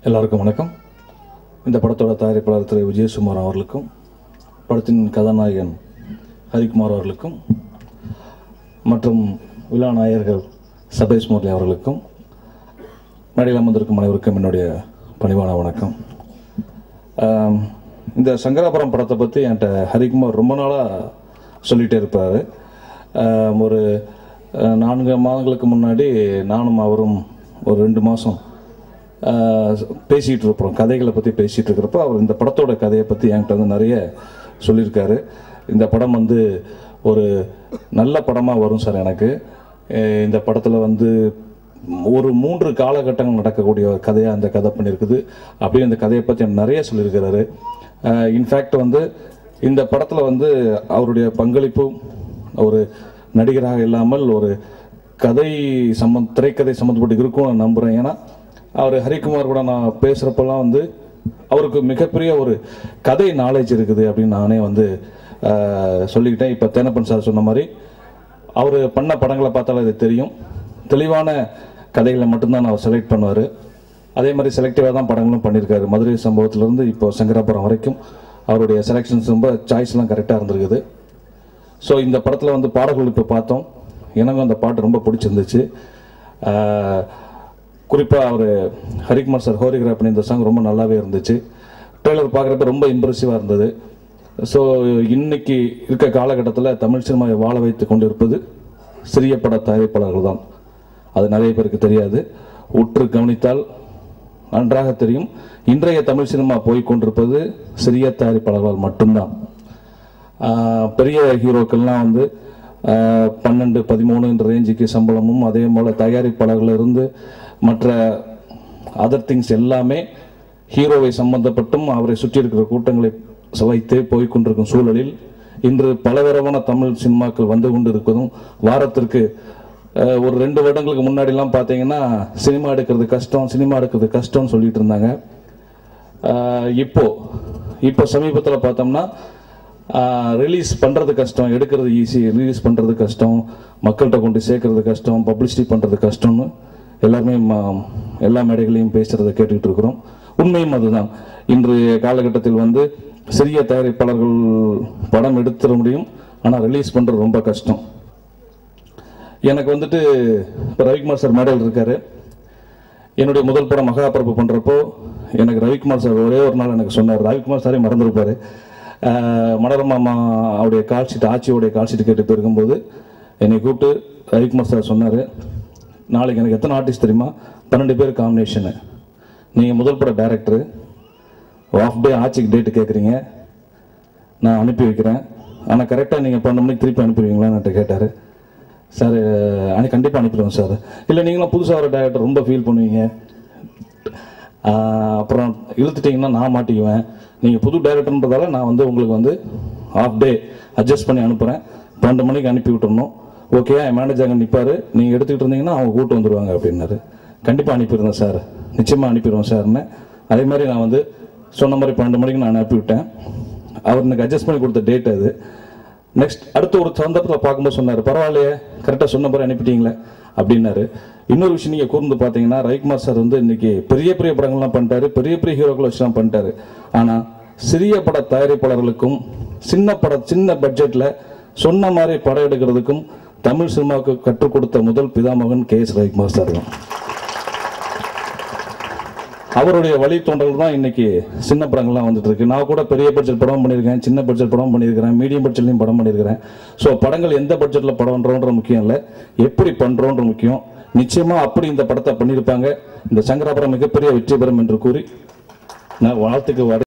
எல்லாருக்கும் வணக்கம் இந்த படத்தோட தயாரிப்பாளர் திரு விஜயசுமார் அவர்களுக்கும் படத்தின் கதாநாயகன் ஹரிக்குமார் அவர்களுக்கும் மற்றும் விழா நாயகர்கள் சபேஷ் முரளி அவர்களுக்கும் மேடையில் அமர்ந்திருக்கும் அனைவருக்கும் என்னுடைய பணிவான வணக்கம் ஆம், இந்த சங்கராபுரம் படத்தை பற்றி என்கிட்ட ஹரிக்குமார் ரொம்ப நாளாக சொல்லிகிட்டே இருப்பார் ஒரு அஹ், நான்கு மாதங்களுக்கு முன்னாடி நானும் அவரும் ஒரு ரெண்டு மாதம் பேசிகிட்டு இருப்போம் கதைகளை பற்றி பேசிகிட்டு இருக்கிறப்போ அவர் இந்த படத்தோட கதையை பற்றி என்கிட்ட வந்து நிறைய சொல்லியிருக்காரு இந்த படம் வந்து ஒரு நல்ல படமாக வரும் சார் எனக்கு அஹ், இந்த படத்தில் வந்து ஒரு மூன்று காலகட்டங்கள் நடக்கக்கூடிய ஒரு கதையாக அந்த கதை பண்ணியிருக்குது அப்படியே இந்த கதையை பற்றி எனக்கு நிறைய சொல்லியிருக்கிறாரு இன்ஃபேக்ட் வந்து இந்த படத்தில் வந்து அவருடைய பங்களிப்பு ஒரு நடிகராக இல்லாமல் ஒரு கதை சம்மந்த திரைக்கதை சம்மந்தப்பட்டு இருக்கும் நான் நம்புகிறேன் ஏன்னா அவர் ஹரிக்குமார் கூட நான் பேசுகிறப்பெல்லாம் வந்து அவருக்கு மிகப்பெரிய ஒரு கதை நாலேஜ் இருக்குது அப்படின்னு நானே வந்து ஆஹ், சொல்லிக்கிட்டேன் இப்போ தேனப்பன் சார் சொன்ன மாதிரி அவர் பண்ண படங்களை பார்த்தாலும் இது தெரியும் தெளிவான கதைகளை மட்டும்தான் அவர் செலக்ட் பண்ணுவார் அதே மாதிரி செலக்டிவாக தான் படங்களும் பண்ணியிருக்காரு மதுரை சம்பவத்திலேருந்து இப்போ சங்கராபுரம் வரைக்கும் அவருடைய செலெக்ஷன்ஸ் ரொம்ப சாய்ஸ்லாம் கரெக்டாக இருந்திருக்குது ஸோ இந்த படத்தில் வந்து பாடல்கள் இப்போ பார்த்தோம் எனக்கும் அந்த பாட்டு ரொம்ப பிடிச்சிருந்துச்சு குறிப்பாக அவர் ஹரிக்குமார் சார் ஹோரிகிராஃப் பண்ணி இந்த சாங் ரொம்ப நல்லாவே இருந்துச்சு ட்ரெய்லர் பார்க்குறப்ப ரொம்ப இம்ப்ரெசிவாக இருந்தது ஸோ இன்னைக்கு இருக்க காலகட்டத்தில் தமிழ் சினிமாவை வாழ வைத்து கொண்டிருப்பது சிறிய பட தயாரிப்பாளர்கள் தான் அது நிறைய பேருக்கு தெரியாது உற்று கவனித்தால் நன்றாக தெரியும் இன்றைய தமிழ் சினிமா போய் கொண்டிருப்பது சிறிய தயாரிப்பாளர்களால் மட்டும்தான் ஆஹ் பெரிய ஹீரோக்கள்லாம் வந்து ஆஹ் பன்னெண்டு பதிமூணுன்ற ரேஞ்சுக்கு சம்பளமும் அதே போல் தயாரிப்பாளர்கள் இருந்து மற்ற அதர் திங்ஸ் எல்லாமே ஹீரோவை சம்பந்தப்பட்டும் அவரை சுற்றி இருக்கிற கூட்டங்களை வைத்தே போய் கொண்டிருக்கும் சூழலில் இன்று பலதரமான தமிழ் சினிமாக்கள் வந்து கொண்டு இருப்பதும் வாரத்திற்கு ஆஹ் ஒரு ரெண்டு வருடங்களுக்கு முன்னாடிலாம் பார்த்தீங்கன்னா சினிமா எடுக்கிறது கஷ்டம் சினிமா எடுக்கிறது கஷ்டம்னு சொல்லிட்டு இருந்தாங்க ஆஹ் இப்போ இப்போ சமீபத்தில் பார்த்தோம்னா ரிலீஸ் பண்ணுறது கஷ்டம் எடுக்கிறது ஈஸி ரிலீஸ் பண்ணுறது கஷ்டம் மக்கள்கிட்ட கொண்டு சேர்க்கறது கஷ்டம் பப்ளிசிட்டி பண்ணுறது கஷ்டம்னு எல்லாருமே ம- எல்லா மேடைகளையும் பேசுகிறத கேட்டுக்கிட்டு இருக்கிறோம் உண்மையும் அதுதான் இன்றைய காலகட்டத்தில் வந்து சிறிய தயாரிப்பாளர்கள் படம் எடுத்துட முடியும் ஆனால் ரிலீஸ் பண்ணுறது ரொம்ப கஷ்டம் எனக்கு வந்துட்டு இப்போ ரவிக்குமார் சார் மேடையில் இருக்காரு என்னுடைய முதல் படம் மகாபிரபு பண்ணுறப்போ எனக்கு ரவிக்குமார் சார் ஒரே ஒரு நாள் எனக்கு சொன்னார் ரவிக்குமார் சாரே மறந்துருப்பாரு ஆஹ் மனோரமா அவருடைய கால் ஷீட் ஆட்சியோடைய கால் ஷீட் கேட்டு போயிருக்கும்போது என்னை கூப்பிட்டு ரவிக்குமார் சார் சொன்னார் நாளைக்கு எனக்கு எத்தனை ஆர்டிஸ்ட் தெரியுமா பன்னெண்டு பேர் காம்பினேஷனு நீங்கள் முதல் பட டைரக்டரு ஆஃப் டே ஆட்சிக்கு டேட்டு கேட்குறீங்க நான் அனுப்பி வைக்கிறேன் ஆனால் கரெக்டாக நீங்கள் பன்னெண்டு மணிக்கு திருப்பி அனுப்பிடுவீங்களான்னு கேட்டார் சார் அனி கண்டிப்பாக அனுப்பிடுவோம் சார் இல்லை நீங்களும் புதுசாக ஒரு டேரக்டர் ரொம்ப ஃபீல் பண்ணுவீங்க ஆஹ் அப்புறம் இழுத்துட்டீங்கன்னா நான் மாட்டிக்குவேன் நீங்கள் புது டைரக்டர்ன்றதால நான் வந்து உங்களுக்கு வந்து ஆஃப் டே அட்ஜஸ்ட் பண்ணி அனுப்புகிறேன் பன்னெண்டு மணிக்கு அனுப்பி விட்டுறணும் ஓகே என் மேனேஜர் அங்கே நிற்பார் நீங்கள் எடுத்துக்கிட்டு இருந்தீங்கன்னா அவங்க கூட்டு வந்துடுவாங்க அப்படின்னாரு கண்டிப்பாக அனுப்பிடுறேன் சார் நிச்சயமாக அனுப்பிடுவோம் சார்னு அதே மாதிரி நான் வந்து சொன்ன மாதிரி பன்னெண்டு மணிக்கு நான் அனுப்பி விட்டேன் அவர் எனக்கு அட்ஜஸ்ட் பண்ணி கொடுத்த டேட் அது நெக்ஸ்ட் அடுத்த ஒரு சந்தர்ப்பத்தில் பார்க்கும்போது சொன்னார் பரவாயில்லையே கரெக்டாக சொன்ன மாதிரி அனுப்பிட்டீங்களே அப்படின்னாரு இன்னொரு விஷயம் நீங்கள் கூர்ந்து பார்த்தீங்கன்னா ரவிக்குமார் சார் வந்து இன்னைக்கு பெரிய பெரிய படங்கள்லாம் பண்ணிட்டாரு பெரிய பெரிய ஹீரோக்களை வச்சுலாம் பண்ணிட்டாரு ஆனால் சிறிய பட தயாரிப்பாளர்களுக்கும் சின்ன பட சின்ன பட்ஜெட்டில் சொன்ன மாதிரி படம் எடுக்கிறதுக்கும் தமிழ் சினிமாவுக்கு கற்றுக் கொடுத்த முதல் பிதாமகன் கே எஸ் ரவிக்குமார் சார் தான் அவருடைய வழித்தோன்றல் தான் இன்னைக்கு சின்ன படங்கள்லாம் வந்துட்டு இருக்கு நான் கூட பெரிய பட்ஜெட் படம் பண்ணியிருக்கேன் சின்ன பட்ஜெட் படம் பண்ணியிருக்கிறேன் மீடியம் பட்ஜெட்லையும் படம் பண்ணியிருக்கிறேன் ஸோ படங்கள் எந்த பட்ஜெட்டில் படம்ன்றோன்ற முக்கியம் இல்லை எப்படி பண்ணுறோன்ற முக்கியம் நிச்சயமா அப்படி இந்த படத்தை பண்ணியிருப்பாங்க இந்த சங்கராபுரம் மிகப்பெரிய வெற்றி பெறும் என்று கூறி நான் வாழ்த்துக்கு வர